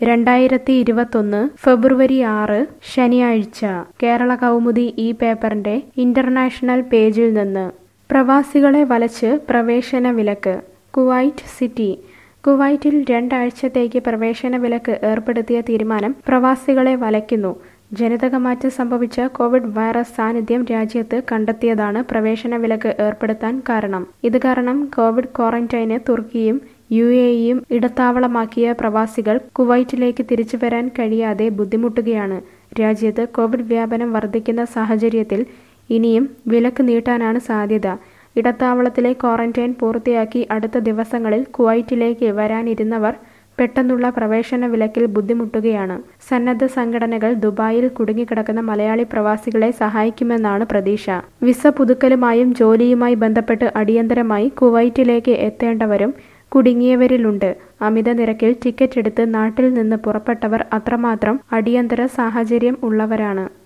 രണ്ടായിരത്തി ഇരുപത്തൊന്ന് ഫെബ്രുവരി ആറ് ശനിയാഴ്ച കേരള കൗമുദി ഈ പേപ്പറിന്റെ ഇന്റർനാഷണൽ പേജിൽ നിന്ന് പ്രവാസികളെ വലച്ച് പ്രവേശന വിലക്ക് കുവൈറ്റ് സിറ്റി കുവൈറ്റിൽ രണ്ടാഴ്ചത്തേക്ക് പ്രവേശന വിലക്ക് ഏർപ്പെടുത്തിയ തീരുമാനം പ്രവാസികളെ വലയ്ക്കുന്നു ജനിതകമാറ്റം സംഭവിച്ച കോവിഡ് വൈറസ് സാന്നിധ്യം രാജ്യത്ത് കണ്ടെത്തിയതാണ് പ്രവേശന വിലക്ക് ഏർപ്പെടുത്താൻ കാരണം ഇത് കാരണം കോവിഡ് ക്വാറന്റൈന് തുർക്കിയും യു എയും ഇടത്താവളമാക്കിയ പ്രവാസികൾ കുവൈറ്റിലേക്ക് തിരിച്ചു വരാൻ കഴിയാതെ ബുദ്ധിമുട്ടുകയാണ് രാജ്യത്ത് കോവിഡ് വ്യാപനം വർദ്ധിക്കുന്ന സാഹചര്യത്തിൽ ഇനിയും വിലക്ക് നീട്ടാനാണ് സാധ്യത ഇടത്താവളത്തിലെ ക്വാറന്റൈൻ പൂർത്തിയാക്കി അടുത്ത ദിവസങ്ങളിൽ കുവൈറ്റിലേക്ക് വരാനിരുന്നവർ പെട്ടെന്നുള്ള പ്രവേശന വിലക്കിൽ ബുദ്ധിമുട്ടുകയാണ് സന്നദ്ധ സംഘടനകൾ ദുബായിൽ കുടുങ്ങിക്കിടക്കുന്ന മലയാളി പ്രവാസികളെ സഹായിക്കുമെന്നാണ് പ്രതീക്ഷ വിസ പുതുക്കലുമായും ജോലിയുമായി ബന്ധപ്പെട്ട് അടിയന്തരമായി കുവൈറ്റിലേക്ക് എത്തേണ്ടവരും കുടുങ്ങിയവരിലുണ്ട് അമിത നിരക്കിൽ ടിക്കറ്റ് എടുത്ത് നാട്ടിൽ നിന്ന് പുറപ്പെട്ടവർ അത്രമാത്രം അടിയന്തര സാഹചര്യം ഉള്ളവരാണ്